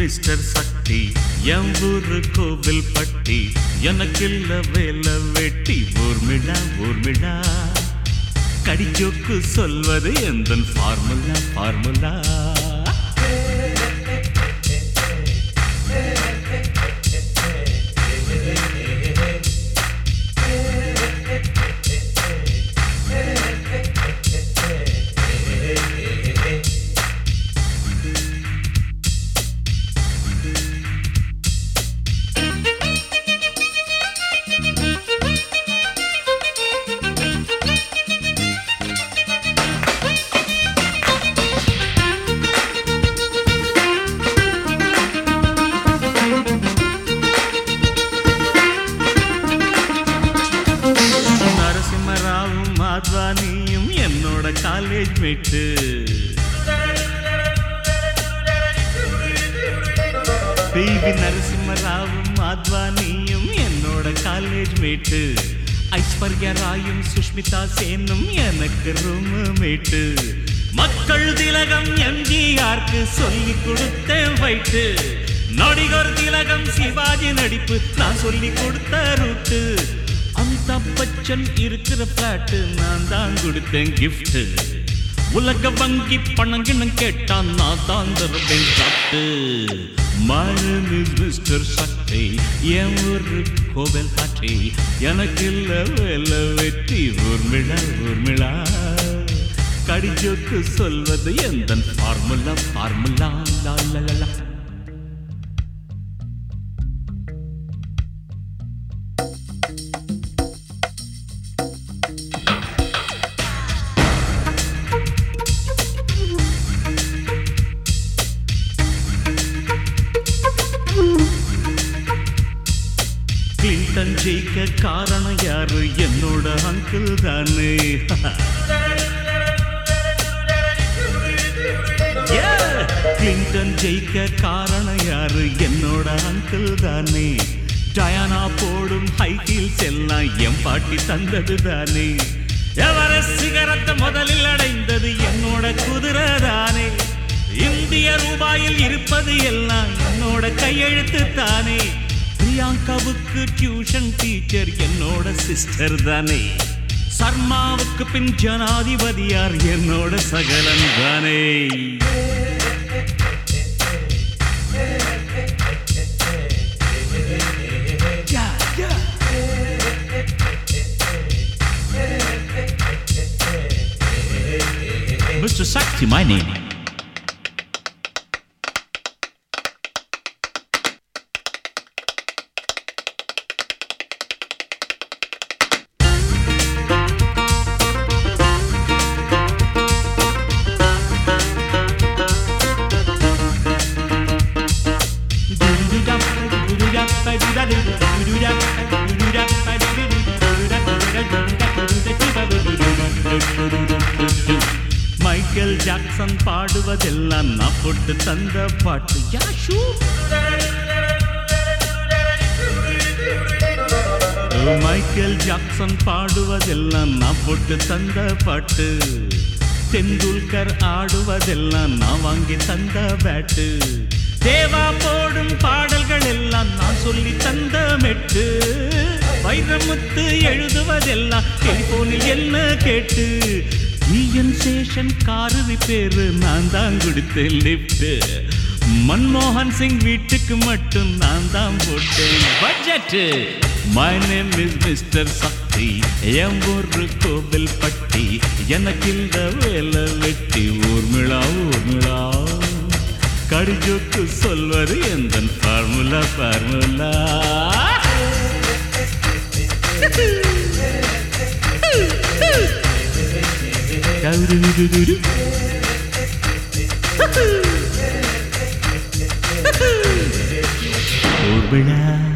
Mister Sakti என் ஊரு கோவில் பட்டி எனக்கில்ல வேலை வெட்டி ஊர்மிழா ஊர்மிழா கடிச்சோக்கு சொல்வது எந்த ஃபார்முலா ஃபார்முலா நரசிம்மராவும் மாத்வானியும் என்னோட காலேஜ் மேட்டு பிவி நரசிம்மராவும் மாத்வானியும் என்னோட காலேஜ் மேட்டு ஐஸ்வர்யா ராயும் சுஷ்மிதா சேனும் எனக்கு ரூம் மேட்டு மக்கள் திலகம் எம்ஜிஆருக்கு சொல்லி கொடுத்தேன் வைட்டு நடிகர் திலகம் சிவாஜி நடிப்பு நான் சொல்லி கொடுத்த ரூட்டு அமிதாப் பச்சன் இருக்கிற பிளாட்டு நான் தான் கொடுத்தேன் gift உலக வங்கி பணங்கினம் கேட்டான் நான் தான் தருவேன் காட்டு மழம் இஸ் மிஸ்டர் சக்தி என் ஒரு கோவில் காட்சி எனக்கு இல்ல வேலை வெற்றி ஊர்மிழா ஊர்மிழா கடிஜோக்கு சொல்வது எந்த ஃபார்முலா ஃபார்முலா லா லா லா லா கிளின்டன் ஜெயிக்க காரணம் யாரு என்னோட அங்கிள் தானே Yeah! கிளின்டன் ஜெயிக்க காரணம் யாரு என்னோட அங்கிள் தானே டயானா போடும் ஹை ஹீல்ஸ் எல்லாம் என் பாட்டி தந்தது தானே எவரெஸ்ட் சிகரத்தை முதலில் அடைந்தது என்னோட குதிரை தானே இந்திய ரூபாயில் இருப்பது எல்லாம் என்னோட கையெழுத்து தானே பிரியாங்காவுக்கு டியூஷன் டீச்சர் என்னோட சிஸ்டர் தானே சர்மாவுக்கு பின் ஜனாதிபதியார் என்னோட சகலன் தானே Yeah, yeah. Mr. Sakti, my name. Michael Jackson பாடுவதெல்லாம் நான் போட்டு தந்த பாட்டு யாஷூ மைக்கேல் ஜாக்சன் பாடுவதெல்லாம் நான் போட்டு தந்த பாட்டு தெண்டுல்கர் ஆடுவதெல்லாம் நான் வாங்கி தந்த பேட்டு தேவா போடும் பாடல்கள் எல்லாம் நான் சொல்லி தந்த மெட்டு வைரமுத்து எழுதுவதெல்லாம் டெலிபோனில் என்ன கேட்டு ஈஎன் சேஷன் காரு ரிப்பேரு நான் தான் கொடுத்தேன் லிஃப்ட் மன்மோகன் சிங் வீட்டுக்கு மட்டும் நான் தான் போட்டேன் budget my name is mister Sakti என் ஊரு கோவில் பட்டி எனக்கு இந்த வேலை வெட்டி ஊர்மிழா ஊர்மிழா கடிஜோக்கு சொல்வது எந்த ஃபார்முலா ஃபார்முலா ஊர்மிழா